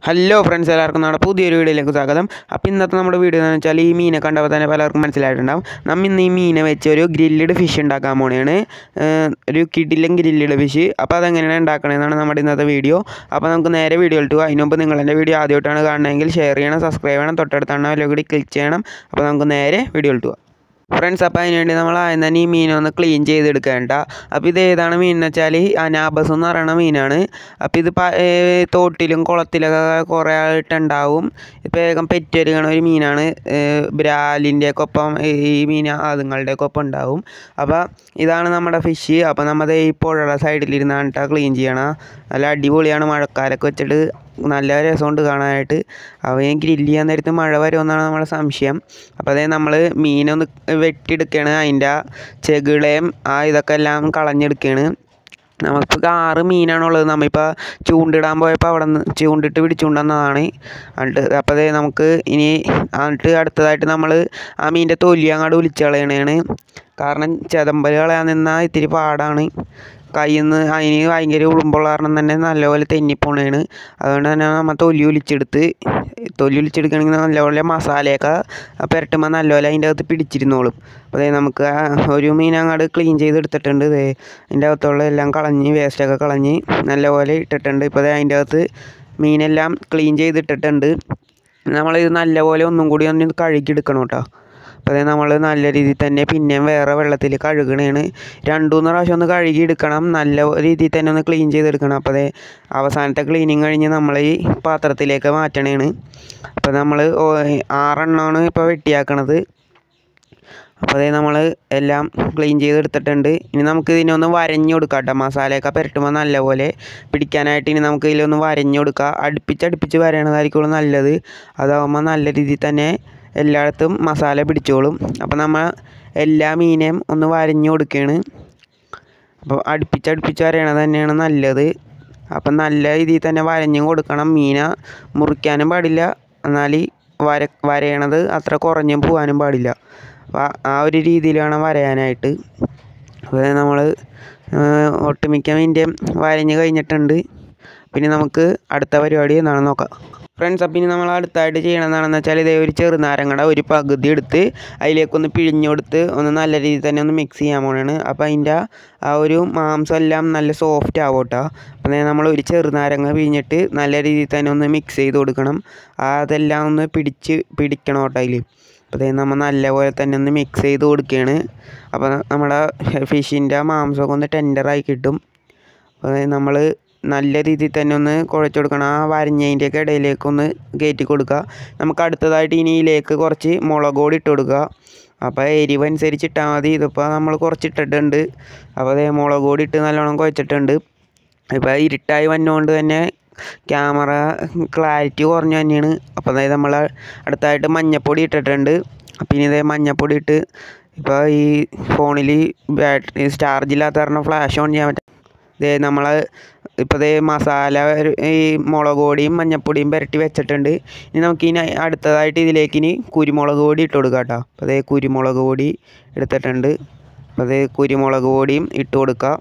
hello friends എല്ലാവർക്കും നമ്മുടെ പുതിയൊരു വീഡിയോയിലേക്ക് സ്വാഗതം അപ്പോൾ ഇന്നത്തെ നമ്മുടെ വീഡിയോ എന്ന് വെച്ചാൽ ഈ മീനെ കണ്ടപ്പോൾ തന്നെ പലർക്കും മനസ്സിലായിട്ടുണ്ടാവും നമ്മൾ ഇന്ന് ഈ മീനെ വെച്ച് ഒരു ഗ്രില്ലഡ് ഫിഷ് ഉണ്ടാക്കാൻ പോണെയാണ് ഏഹ് ഒരു കിടിലൻ ഗ്രില്ലഡ് ഫിഷ് അപ്പോൾ അതെങ്ങനെയാണ് ഉണ്ടാക്കണമെന്നാണ് നമ്മുടെ ഇന്നത്തെ വീഡിയോ അപ്പോൾ നമുക്ക് നേരെ വീഡിയോയിലിട്ട് പോകാം അതിന് മുമ്പ് നിങ്ങൾ എൻ്റെ വീഡിയോ ആദ്യമായിട്ടാണ് കാണണമെങ്കിൽ ഷെയർ ചെയ്യണം സബ്സ്ക്രൈബ് ചെയ്യണം തൊട്ടടുത്താണ് അതിൽ കൂടി ക്ലിക്ക് ചെയ്യണം അപ്പോൾ നമുക്ക് നേരെ വീഡിയോയിലിട്ട് പോകാം ഫ്രണ്ട്സ് അപ്പോൾ അതിനുവേണ്ടി നമ്മൾ ആദ്യം തന്നെ ഈ മീനൊന്ന് ക്ലീൻ ചെയ്തെടുക്കേണ്ട അപ്പോൾ ഇത് ഏതാണ് മീൻ എന്ന് വെച്ചാൽ അനാബസ് എന്ന് പറയുന്ന മീനാണ് അപ്പോൾ ഇത് പ ഏർ തോട്ടിലും കുളത്തിലൊക്കെ കുറേ ആയിട്ടുണ്ടാവും ഇപ്പോൾ വേഗം പെറ്റുവരുകണ ഒരു മീനാണ് ബ്രാലിൻ്റെയൊക്കെ ഒപ്പം ഈ മീൻ അതുങ്ങളുടെയൊക്കെ ഒപ്പം ഉണ്ടാവും അപ്പോൾ ഇതാണ് നമ്മുടെ ഫിഷ് അപ്പോൾ നമ്മൾ ഈ പുഴയുടെ സൈഡിലിരുന്നാണ് കേട്ടോ ക്ലീൻ ചെയ്യണം നല്ല അടിപൊളിയാണ് മഴക്കാലൊക്കെ വെച്ചിട്ട് നല്ല രസമുണ്ട് കാണാനായിട്ട് അവൻ ഗ്രില്ല് ചെയ്യാൻ നേരത്ത് മഴ വരുമെന്നാണ് നമ്മുടെ സംശയം അപ്പോൾ അതേ നമ്മൾ മീനൊന്ന് വെട്ടിയെടുക്കുകയാണ് അതിൻ്റെ ആ ചെകിളയും ആ ഇതൊക്കെ എല്ലാം കളഞ്ഞെടുക്കുകയാണ് നമുക്കിപ്പോൾ ആറ് മീനാണുള്ളത് നമ്മളിപ്പോൾ ചൂണ്ടിടാൻ പോയപ്പോൾ അവിടെ നിന്ന് ചൂണ്ടിട്ട് പിടിച്ചുകൊണ്ടുവന്നതാണ് എന്നിട്ട് അപ്പോൾ അതേ നമുക്ക് ഇനി എന്നിട്ട് അടുത്തതായിട്ട് നമ്മൾ ആ മീനിൻ്റെ തൊലി അങ്ങോട്ട് ഒലിച്ച് കളയണതാണ് കാരണം ചെതമ്പൽ കളയാൻ നിന്നാൽ ഇത്തിരി പാടാണ് കയ്യിൽ നിന്ന് അതിന് ഭയങ്കര ഉളുമ്പുള്ള കാരണം തന്നെ നല്ലപോലെ തെന്നിപ്പോണേണ് അതുകൊണ്ട് തന്നെ നമ്മൾ തൊലി ഒലിച്ചെടുത്ത് തൊലി ഒലിച്ചെടുക്കുകയാണെങ്കിൽ നല്ലപോലെ മസാലയൊക്കെ പുരട്ടുമ്പോൾ നല്ലപോലെ അതിൻ്റെ അകത്ത് പിടിച്ചിരുന്നോളും അപ്പോൾ അതേ നമുക്ക് ആ ഒരു മീൻ അങ്ങോട്ട് ക്ലീൻ ചെയ്തെടുത്തിട്ടുണ്ട് ഇതേ അതിൻ്റെ അകത്തുള്ള എല്ലാം കളഞ്ഞ് വേസ്റ്റൊക്കെ കളഞ്ഞ് നല്ലപോലെ ഇട്ടിട്ടുണ്ട് ഇപ്പോൾ ദേ അതിൻ്റെ അകത്ത് മീനെല്ലാം ക്ലീൻ ചെയ്തിട്ടിട്ടുണ്ട് നമ്മളിത് നല്ലപോലെ ഒന്നും കൂടി ഒന്ന് കഴുകിയെടുക്കണം കേട്ടോ അപ്പോൾ അത് നമ്മൾ നല്ല രീതിയിൽ തന്നെ പിന്നെയും വേറെ വെള്ളത്തിൽ കഴുകണേണ് രണ്ടു മൂന്ന് പ്രാവശ്യം ഒന്ന് കഴുകി എടുക്കണം നല്ല രീതിയിൽ തന്നെ ഒന്ന് ക്ലീൻ ചെയ്തെടുക്കണം അപ്പോൾ അതേ അവസാനത്തെ ക്ലീനിങ് കഴിഞ്ഞ് നമ്മൾ ഈ പാത്രത്തിലേക്ക് മാറ്റണേണ് അപ്പോൾ നമ്മൾ ആറെണ്ണമാണ് ഇപ്പോൾ വെട്ടിയാക്കണത് അപ്പോൾ അതേ നമ്മൾ എല്ലാം ക്ലീൻ ചെയ്തെടുത്തിട്ടുണ്ട് ഇനി നമുക്ക് ഇതിനെ ഒന്ന് വരഞ്ഞു കൊടുക്കാം കേട്ടോ മസാലയൊക്കെ പുരട്ടുമ്പോൾ നല്ലപോലെ പിടിക്കാനായിട്ട് ഇനി നമുക്ക് ഇതിലൊന്ന് വരഞ്ഞു കൊടുക്കാം അടുപ്പിച്ചടുപ്പിച്ച് വരണതായിരിക്കുള്ളൂ നല്ലത് അതാകുമ്പോൾ നല്ല രീതിയിൽ തന്നെ എല്ലായിടത്തും മസാല പിടിച്ചോളും അപ്പോൾ നമ്മൾ എല്ലാ മീനെയും ഒന്ന് വരഞ്ഞു കൊടുക്കുകയാണ് അപ്പോൾ അടുപ്പിച്ചടുപ്പിച്ച് വരയണത് തന്നെയാണ് നല്ലത് അപ്പം നല്ല രീതിയിൽ തന്നെ വരഞ്ഞും കൊടുക്കണം മീനെ മുറിക്കാനും പാടില്ല എന്നാൽ വര വരയണത് അത്ര കുറഞ്ഞും പോകാനും പാടില്ല അപ്പോൾ ആ ഒരു രീതിയിൽ വേണം വരയാനായിട്ട് അപ്പോൾ നമ്മൾ ഒട്ടുമിക്ക മീൻ്റെയും വരഞ്ഞ് കഴിഞ്ഞിട്ടുണ്ട് പിന്നെ നമുക്ക് അടുത്ത പരിപാടി എന്താണെന്ന് നോക്കാം ഫ്രണ്ട്സ് അപ്പം ഇനി നമ്മൾ അടുത്തായിട്ട് ചെയ്യണമെന്നാണെന്ന് വെച്ചാൽ ഇതേ ഒരു ചെറുനാരങ്ങയുടെ ഒരു പകുതി എടുത്ത് അതിലേക്കൊന്ന് പിഴിഞ്ഞു കൊടുത്ത് ഒന്ന് നല്ല രീതിയിൽ തന്നെ ഒന്ന് മിക്സ് ചെയ്യാൻ പോകണമാണ് അപ്പോൾ അതിൻ്റെ ആ ഒരു മാംസം എല്ലാം നല്ല സോഫ്റ്റ് ആവും കേട്ടോ അപ്പം നമ്മൾ ഒരു ചെറുനാരങ്ങ പിഴിഞ്ഞിട്ട് നല്ല രീതിയിൽ തന്നെ ഒന്ന് മിക്സ് ചെയ്ത് കൊടുക്കണം അതെല്ലാം ഒന്ന് പിടിച്ച് പിടിക്കണം കേട്ടോ അതിൽ അപ്പോൾ നമ്മൾ നല്ലപോലെ തന്നെ ഒന്ന് മിക്സ് ചെയ്ത് കൊടുക്കുകയാണ് അപ്പോൾ നമ്മുടെ ഫിഷിൻ്റെ മാംസമൊക്കെ ഒന്ന് ടെൻഡറായി കിട്ടും അപ്പോൾ നമ്മൾ നല്ല രീതിയിൽ തന്നെ ഒന്ന് കുഴച്ച് കൊടുക്കണം ആ വരഞ്ഞതിൻ്റെയൊക്കെ ഇടയിലേക്ക് ഒന്ന് കയറ്റി കൊടുക്കുക നമുക്ക് അടുത്തതായിട്ട് ഇനി ഇതിലേക്ക് കുറച്ച് മുളക് പൊടി ഇട്ട് കൊടുക്കുക അപ്പോൾ എരിവ് അനുസരിച്ച് ഇട്ടാൽ മതി ഇതിപ്പോൾ നമ്മൾ കുറച്ച് ഇട്ടിട്ടുണ്ട് അപ്പോൾ അതേ മുളക് പൊടി ഇട്ട് നല്ലോണം കുഴച്ചിട്ടുണ്ട് ഇപ്പോൾ ഇരുട്ടായി വന്നുകൊണ്ട് തന്നെ ക്യാമറ ക്ലാരിറ്റി കുറഞ്ഞു തന്നെയാണ് അപ്പോൾ അതായത് നമ്മൾ അടുത്തായിട്ട് മഞ്ഞപ്പൊടി ഇട്ടിട്ടുണ്ട് അപ്പോൾ ഇനി ഇതേ മഞ്ഞപ്പൊടി ഇട്ട് ഇപ്പോൾ ഈ ഫോണിൽ ബാറ്ററി ചാർജ് ഇല്ലാത്ത കാരണം ഫ്ലാഷ് ഓൺ ചെയ്യാൻ പറ്റും ഇതേ നമ്മൾ ഇപ്പോൾ ഇതേ മസാല ഈ മുളക് പൊടിയും മഞ്ഞപ്പൊടിയും പുരട്ടി വെച്ചിട്ടുണ്ട് ഇനി നമുക്ക് ഇനി അടുത്തതായിട്ട് ഇതിലേക്ക് ഇനി കുരുമുളക് പൊടി ഇട്ട് കൊടുക്കാം കേട്ടോ അപ്പോൾ അതേ കുരുമുളക് പൊടി എടുത്തിട്ടുണ്ട് അപ്പോൾ അതേ കുരുമുളക് പൊടിയും ഇട്ട് കൊടുക്കുക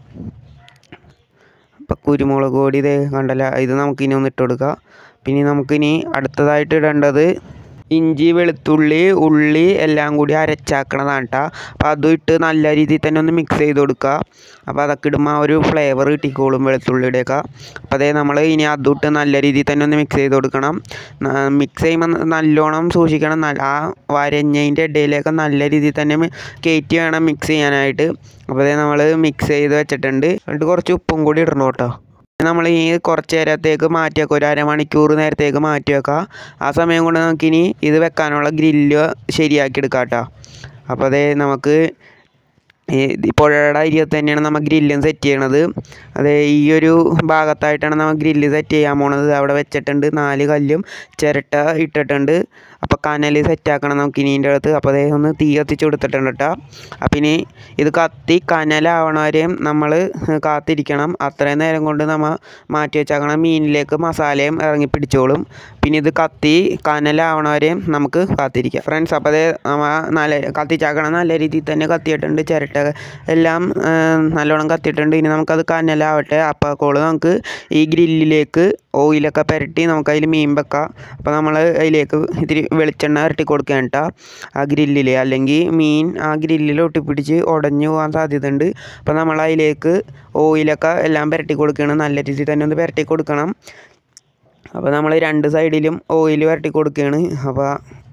അപ്പോൾ കുരുമുളക് പൊടി ഇതേ കണ്ടല്ല ഇത് നമുക്കിനി ഒന്ന് ഇട്ട് കൊടുക്കാം പിന്നെ നമുക്കിനി അടുത്തതായിട്ട് ഇടേണ്ടത് ഇഞ്ചി വെളുത്തുള്ളി ഉള്ളി എല്ലാം കൂടി അരച്ചാക്കണതാണ് കേട്ടോ അപ്പോൾ അതും ഇട്ട് നല്ല രീതിയിൽ തന്നെ ഒന്ന് മിക്സ് ചെയ്ത് കൊടുക്കുക അപ്പോൾ അതൊക്കെ ഇടുമ്പോൾ ആ ഒരു ഫ്ലേവർ കിട്ടിക്കോളും വെളുത്തുള്ളിയുടെയൊക്കെ അപ്പോൾ അതേ നമ്മൾ ഇനി അതും ഇട്ട് നല്ല രീതിയിൽ തന്നെ ഒന്ന് മിക്സ് ചെയ്ത് കൊടുക്കണം മിക്സ് ചെയ്യുമ്പോൾ നല്ലോണം സൂക്ഷിക്കണം ആ വരഞ്ഞതിൻ്റെ ഇടയിലേക്ക് നല്ല രീതിയിൽ തന്നെ കയറ്റി വേണം മിക്സ് ചെയ്യാനായിട്ട് അപ്പോൾ അതേ നമ്മൾ മിക്സ് ചെയ്ത് വെച്ചിട്ടുണ്ട് എന്നിട്ട് കുറച്ച് ഉപ്പും കൂടി ഇടണം കേട്ടോ നമ്മൾ ഈ കുറച്ച് നേരത്തേക്ക് മാറ്റി വെക്കുക ഒരു അരമണിക്കൂർ നേരത്തേക്ക് മാറ്റി വെക്കുക ആ സമയം കൊണ്ട് നമുക്കിനി ഇത് വെക്കാനുള്ള ഗ്രില്ല് ശരിയാക്കി എടുക്കാം കേട്ടോ അപ്പോൾ അതേ നമുക്ക് ഈ പുഴയുടെ അരികത്ത് തന്നെയാണ് നമ്മൾ ഗ്രില്ലും സെറ്റ് ചെയ്യണത് അതേ ഈ ഒരു ഭാഗത്തായിട്ടാണ് നമ്മൾ ഗ്രില്ല് സെറ്റ് ചെയ്യാൻ പോണത് അവിടെ വെച്ചിട്ടുണ്ട് നാല് കല്ലും ചിരട്ട ഇട്ടിട്ടുണ്ട് അപ്പോൾ കനൽ സെറ്റാക്കണം നമുക്ക് ഇനി ഇതിൻ്റെ അകത്ത് അപ്പോൾ അതേ ഒന്ന് തീ കത്തിച്ച് കൊടുത്തിട്ടുണ്ട് കേട്ടോ അപ്പം ഇനി ഇത് കത്തി കനലാവണ വരെയും നമ്മൾ കാത്തിരിക്കണം അത്രയും നേരം കൊണ്ട് നമ്മൾ മാറ്റി വെച്ചാക്കണം മീനിലേക്ക് മസാലയും ഇറങ്ങി പിടിച്ചോളും പിന്നെ ഇത് കത്തി കനലാവണ വരെയും നമുക്ക് കാത്തിരിക്കാം ഫ്രണ്ട്സ് അപ്പോൾ അതേ നമ്മ നല്ല കത്തിച്ചാക്കണം നല്ല രീതിയിൽ തന്നെ കത്തിയിട്ടുണ്ട് ചിരട്ട എല്ലാം നല്ലോണം കത്തിയിട്ടുണ്ട് ഇനി നമുക്കത് കനലാവട്ടെ അപ്പോൾ കോള് നമുക്ക് ഈ ഗ്രില്ലിലേക്ക് ഓയിലൊക്കെ പുരട്ടി നമുക്ക് അതിൽ മീൻ വെക്കാം അപ്പോൾ നമ്മൾ അതിലേക്ക് ഇത്തിരി വെളിച്ചെണ്ണ പുരട്ടി കൊടുക്കുകയാണ് കേട്ടോ ആ ഗ്രില്ലിൽ അല്ലെങ്കിൽ മീൻ ആ ഗ്രില്ലിൽ ഒട്ടിപ്പിടിച്ച് ഉടഞ്ഞു പോകാൻ സാധ്യതയുണ്ട് അപ്പോൾ നമ്മൾ അതിലേക്ക് ഓയിലൊക്കെ എല്ലാം പുരട്ടി കൊടുക്കുകയാണ് നല്ല രീതിയിൽ തന്നെ ഒന്ന് പുരട്ടി കൊടുക്കണം അപ്പോൾ നമ്മൾ രണ്ട് സൈഡിലും ഓയിൽ പുരട്ടി കൊടുക്കുകയാണ് അപ്പോൾ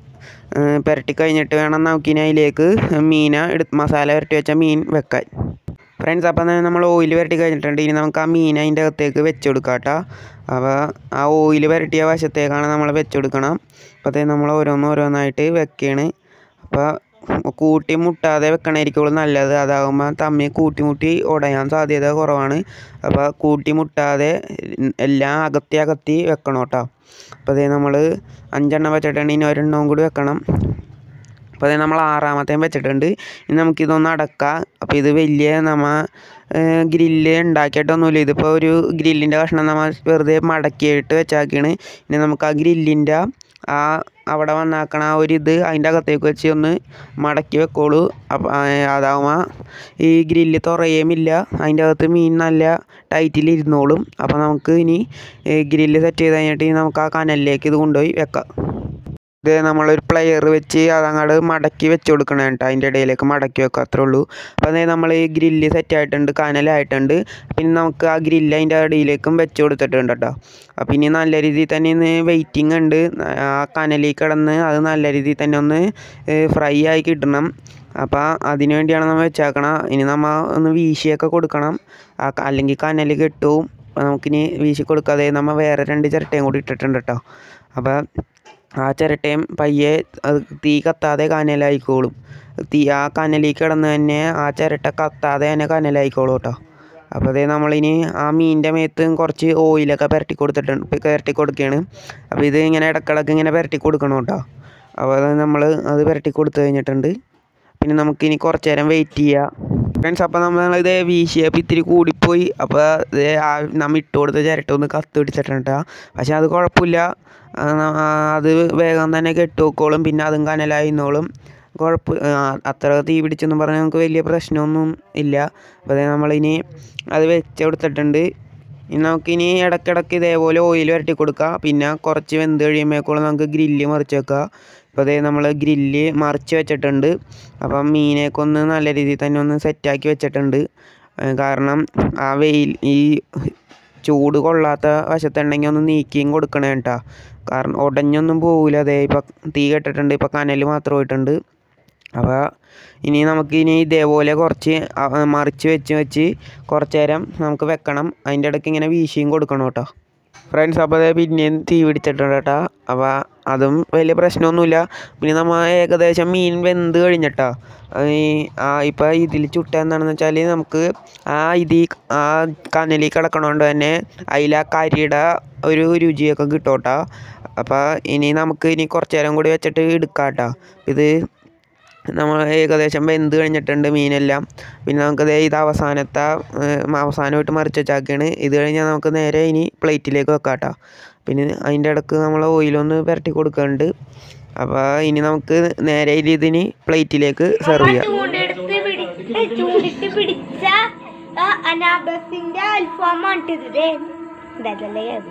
പുരട്ടി കഴിഞ്ഞിട്ട് വേണം നമുക്കിനി അതിലേക്ക് മീന എടുത്ത് മസാല പുരട്ടി വെച്ച മീൻ വെക്കാൻ ഫ്രണ്ട്സ് അപ്പം നമ്മൾ ഓയിൽ പുരട്ടി കഴിഞ്ഞിട്ടുണ്ട് ഇനി നമുക്ക് ആ മീൻ അതിൻ്റെ അകത്തേക്ക് വെച്ച് കൊടുക്കാം കേട്ടോ അപ്പോൾ ആ ഓയിൽ പുരട്ടിയ വശത്തേക്കാണ് നമ്മൾ വെച്ച് കൊടുക്കണം അപ്പോൾ നമ്മൾ ഓരോന്ന് ഓരോന്നായിട്ട് വെക്കുകയാണ് അപ്പോൾ കൂട്ടി മുട്ടാതെ വെക്കണമായിരിക്കുള്ളൂ നല്ലത് അതാകുമ്പോൾ തമ്മിൽ കൂട്ടി മുട്ടി ഉടയാൻ സാധ്യത കുറവാണ് അപ്പോൾ കൂട്ടി മുട്ടാതെ എല്ലാം അകത്തി അകത്തി വെക്കണം കേട്ടോ അപ്പോൾ അതേ നമ്മൾ അഞ്ചെണ്ണം വെച്ചിട്ടുണ്ട് ഇനി ഒരെണ്ണവും കൂടി വെക്കണം അപ്പോൾ അതേ നമ്മൾ ആറാമത്തെയും വെച്ചിട്ടുണ്ട് ഇനി നമുക്കിതൊന്ന് അടക്കാം അപ്പോൾ ഇത് വലിയ നമ്മ ഗ്രില്ല് ഉണ്ടാക്കിയിട്ടൊന്നുമില്ല ഇതിപ്പോൾ ഒരു ഗ്രില്ലിൻ്റെ കഷ്ണം നമ്മൾ വെറുതെ മടക്കിയിട്ട് വെച്ചാക്കിയാണ് ഇനി നമുക്ക് ആ ഗ്രില്ലിൻ്റെ ആ അവിടെ വന്നാക്കണ ആ ഒരു ഇത് അതിൻ്റെ അകത്തേക്ക് വെച്ച് ഒന്ന് മടക്കി വെക്കോളൂ അപ്പം അതാവുമ്പോൾ ഈ ഗ്രില്ല് തുറയുമില്ല അതിൻ്റെ അകത്ത് മീൻ നല്ല ടൈറ്റിൽ ഇരുന്നോളും അപ്പോൾ നമുക്ക് ഇനി ഗ്രില്ല് സെറ്റ് ചെയ്ത് കഴിഞ്ഞിട്ട് ഇനി നമുക്ക് ആ കനലിലേക്ക് ഇത് കൊണ്ടുപോയി വെക്കാം ഇത് നമ്മളൊരു പ്ലെയർ വെച്ച് അതങ്ങോട്ട് മടക്കി വെച്ച് കൊടുക്കണം കേട്ടോ അതിൻ്റെ ഇടയിലേക്ക് മടക്കി വെക്കുക അത്രേ ഉള്ളൂ അപ്പോൾ അതായത് നമ്മൾ ഈ ഗ്രില്ല് സെറ്റ് ആയിട്ടുണ്ട് കനലായിട്ടുണ്ട് പിന്നെ നമുക്ക് ആ ഗ്രില്ല് അതിൻ്റെ അടിയിലേക്കും വെച്ച് കൊടുത്തിട്ടുണ്ട് കേട്ടോ അപ്പോൾ ഇനി നല്ല രീതിയിൽ തന്നെ ഇന്ന് വെയിറ്റിംഗ് ഉണ്ട് ആ കനലിൽ കിടന്ന് അത് നല്ല രീതിയിൽ തന്നെ ഒന്ന് ഫ്രൈ ആയി കിട്ടണം അപ്പോൾ അതിന് വേണ്ടിയാണ് നമ്മൾ വെച്ചേക്കണം ഇനി നമ്മൾ ഒന്ന് വീശിയൊക്കെ കൊടുക്കണം ആ അല്ലെങ്കിൽ കനൽ കെട്ടും അപ്പോൾ നമുക്കിനി വീശി കൊടുക്കാതെ നമ്മൾ വേറെ രണ്ട് ചിരട്ടയും കൂടി ഇട്ടിട്ടുണ്ട് കേട്ടോ അപ്പോൾ ആ ചിരട്ടയും പയ്യെ അത് തീ കത്താതെ കനലായിക്കോളും തീ ആ കനലിൽ കിടന്ന് തന്നെ ആ ചിരട്ട കത്താതെ തന്നെ കനലായിക്കോളും കേട്ടോ അപ്പോൾ അതേ നമ്മളിനി ആ മീനിൻ്റെ മേത്ത് കുറച്ച് ഓയിലൊക്കെ പുരട്ടി കൊടുത്തിട്ടുണ്ട് പുരട്ടി കൊടുക്കുകയാണ് അപ്പോൾ ഇത് ഇങ്ങനെ ഇടക്കിടക്ക് ഇങ്ങനെ പുരട്ടി കൊടുക്കണം കേട്ടോ അപ്പോൾ അത് നമ്മൾ അത് പുരട്ടി കൊടുത്തു കഴിഞ്ഞിട്ടുണ്ട് പിന്നെ നമുക്കിനി കുറച്ച് നേരം വെയിറ്റ് ചെയ്യാം ഫ്രണ്ട്സ് അപ്പോൾ നമ്മൾ ഇത് വീശിയപ്പോൾ ഇത്തിരി കൂടിപ്പോയി അപ്പോൾ ഇത് ആ നമ്മൾ ഇട്ട് കൊടുത്ത ചിരട്ട ഒന്ന് കത്ത് പിടിച്ചിട്ടുണ്ട് പക്ഷേ അത് കുഴപ്പമില്ല അത് വേഗം തന്നെ കെട്ടുവെക്കോളും പിന്നെ അതും കനലായിരുന്നോളും കുഴപ്പം അത്ര തീ പിടിച്ചെന്ന് പറഞ്ഞാൽ നമുക്ക് വലിയ പ്രശ്നമൊന്നും ഇല്ല അപ്പോൾ അത് നമ്മളിനി അത് വെച്ച് കൊടുത്തിട്ടുണ്ട് ഇനി നമുക്കിനി ഇടയ്ക്കിടയ്ക്ക് ഇതേപോലെ ഓയിൽ വരട്ടി കൊടുക്കുക പിന്നെ കുറച്ച് വെന്ത് കഴിയുമ്പോഴേക്കുള്ള നമുക്ക് ഗ്രില്ല് മറിച്ച് വെക്കുക അപ്പോൾ അതേ നമ്മൾ ഗ്രില്ല് മറിച്ച് വെച്ചിട്ടുണ്ട് അപ്പം മീനൊക്കെ ഒന്ന് നല്ല രീതിയിൽ തന്നെ ഒന്ന് സെറ്റാക്കി വെച്ചിട്ടുണ്ട് കാരണം ആ വെയിൽ ഈ ചൂട് കൊള്ളാത്ത വശത്തുണ്ടെങ്കിൽ ഒന്ന് നീക്കിയും കൊടുക്കണേ കേട്ടോ കാരണം ഉടഞ്ഞൊന്നും പോകില്ല അതേ ഇപ്പം തീ കെട്ടിട്ടുണ്ട് ഇപ്പം കനൽ മാത്രം പോയിട്ടുണ്ട് അപ്പോൾ ഇനി നമുക്ക് ഇനി ഇതേപോലെ കുറച്ച് മറിച്ച് വെച്ച് വെച്ച് കുറച്ച് നേരം നമുക്ക് വെക്കണം അതിൻ്റെ ഇടയ്ക്ക് ഇങ്ങനെ വീശിയും കൊടുക്കണം കേട്ടോ ഫ്രണ്ട്സ് അപ്പോൾ അതേ പിന്നെയും തീ പിടിച്ചിട്ടുണ്ട് കേട്ടോ അപ്പോൾ അതും വലിയ പ്രശ്നമൊന്നുമില്ല പിന്നെ നമ്മൾ ഏകദേശം മീൻ വെന്ത് കഴിഞ്ഞിട്ടോ ഈ ആ ഇപ്പോൾ ഇതിൽ ചുട്ട എന്താണെന്ന് വെച്ചാൽ നമുക്ക് ആ ഇതിൽ ആ കനലിൽ കിടക്കണോണ്ട് തന്നെ അതിൽ ആ കരിയുടെ ഒരു രുചിയൊക്കെ കിട്ടും കേട്ടോ അപ്പോൾ ഇനി നമുക്ക് ഇനി കുറച്ച് നേരം കൂടി വെച്ചിട്ട് എടുക്കാം കേട്ടോ ഇത് നമ്മൾ ഏകദേശം വെന്ത് കഴിഞ്ഞിട്ടുണ്ട് മീനെല്ലാം പിന്നെ നമുക്കത് ഇത് അവസാനത്തെ അവസാനമായിട്ട് മറിച്ച് വെച്ചാക്കുകയാണ് ഇത് കഴിഞ്ഞാൽ നമുക്ക് നേരെ ഇനി പ്ലേറ്റിലേക്ക് വെക്കാം കേട്ടോ പിന്നെ അതിൻ്റെ ഇടക്ക് നമ്മൾ ഓയിലൊന്ന് പുരട്ടി കൊടുക്കുന്നുണ്ട് അപ്പോൾ ഇനി നമുക്ക് നേരെ ഇതിന് പ്ലേറ്റിലേക്ക് സെർവ് ചെയ്യാം ചൂണ്ടെടുത്ത് പിടിച്ച് ചൂണ്ടിട്ട് പിടിച്ച ആ അനാബസിന്റെ അൽഫാമാണ് ഇത് ഇതല്ലേ അത്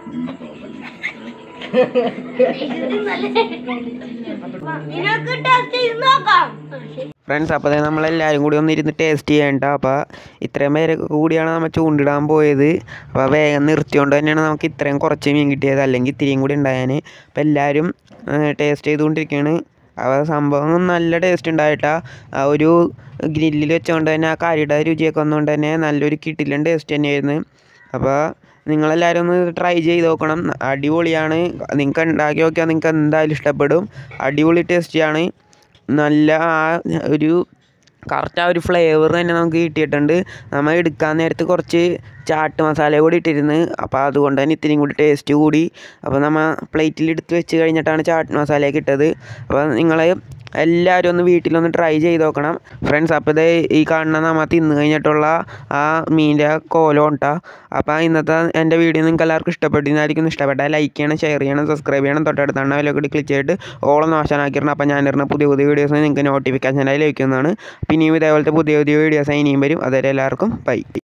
നിനക്ക് ടേസ്റ്റ് ചെയ്ത് നോക്കാം ഫ്രണ്ട്സ് അപ്പോൾ നമ്മളെല്ലാവരും കൂടി ഒന്ന് ഇരുന്ന് ടേസ്റ്റ് ചെയ്യണ്ട അപ്പോൾ ഇത്രയും പേര് കൂടിയാണ് നമ്മൾ ചൂണ്ടിടാൻ പോയത് അപ്പോൾ വേഗം നിർത്തിയോണ്ട് തന്നെയാണ് നമുക്ക് ഇത്രയും കുറച്ച് മീൻ കിട്ടിയത് അല്ലെങ്കിൽ ഇത്തിരിയും കൂടി ഉണ്ടായാൻ അപ്പോൾ എല്ലാവരും ടേസ്റ്റ് ചെയ്തുകൊണ്ടിരിക്കുകയാണ് അപ്പോൾ സംഭവം നല്ല ടേസ്റ്റ് ഉണ്ടായിട്ടാ ആ ഒരു ഗ്രില്ലിൽ വെച്ചുകൊണ്ട് തന്നെ ആ കറിയുടെ രുചിയൊക്കെ വന്നുകൊണ്ട് തന്നെ നല്ലൊരു കിട്ടിലും ടേസ്റ്റ് തന്നെയായിരുന്നു അപ്പോൾ നിങ്ങളെല്ലാവരും ഒന്ന് ട്രൈ ചെയ്ത് നോക്കണം അടിപൊളിയാണ് നിങ്ങൾക്ക് ഉണ്ടാക്കി നോക്കിയാൽ നിങ്ങൾക്ക് എന്തായാലും ഇഷ്ടപ്പെടും അടിപൊളി ടേസ്റ്റിയാണ് നല്ല ആ ഒരു കറക്റ്റ് ആ ഒരു ഫ്ലേവർ തന്നെ നമുക്ക് കിട്ടിയിട്ടുണ്ട് നമ്മൾ എടുക്കാൻ നേരത്ത് കുറച്ച് ചാട്ട് മസാല കൂടി ഇട്ടിരുന്ന് അപ്പോൾ അതുകൊണ്ട് തന്നെ ഇത്തിരിയും കൂടി ടേസ്റ്റ് കൂടി അപ്പോൾ നമ്മൾ പ്ലേറ്റിൽ എടുത്ത് വെച്ച് കഴിഞ്ഞിട്ടാണ് ചാട്ട് മസാലയൊക്കെ ഇട്ടത് അപ്പോൾ നിങ്ങൾ എല്ലാവരും ഒന്ന് വീട്ടിലൊന്ന് ട്രൈ ചെയ്ത് നോക്കണം ഫ്രണ്ട്സ് അപ്പോൾ ഇതേ ഈ കാണുന്ന നമ്മൾ തിന്ന് കഴിഞ്ഞിട്ടുള്ള ആ മീൻ്റെ കോലം ഉണ്ടാ അപ്പോൾ ഇന്നത്തെ എൻ്റെ വീഡിയോ നിങ്ങൾക്ക് എല്ലാവർക്കും ഇഷ്ടപ്പെട്ടിരുന്നായിരിക്കും ഇഷ്ടപ്പെട്ടാൽ ലൈക്ക് ചെയ്യണം ഷെയർ ചെയ്യണം സബ്സ്ക്രൈബ് ചെയ്യണം തൊട്ടടുത്താണ് അതിലൊക്കെ ക്ലിക്ക് ചെയ്തിട്ട് ഓളം നാശനാക്കിയിരുന്നു അപ്പോൾ ഞാനിരുന്ന പുതിയ പുതിയ വീഡിയോസ് നിങ്ങൾക്ക് നോട്ടിഫിക്കേഷനായി ലഭിക്കുന്നതാണ് പിന്നെയും ഇതേപോലത്തെ പുതിയ പുതിയ വീഡിയോസ് ഇനിയും വരും അതുവരെ എല്ലാവർക്കും ബൈ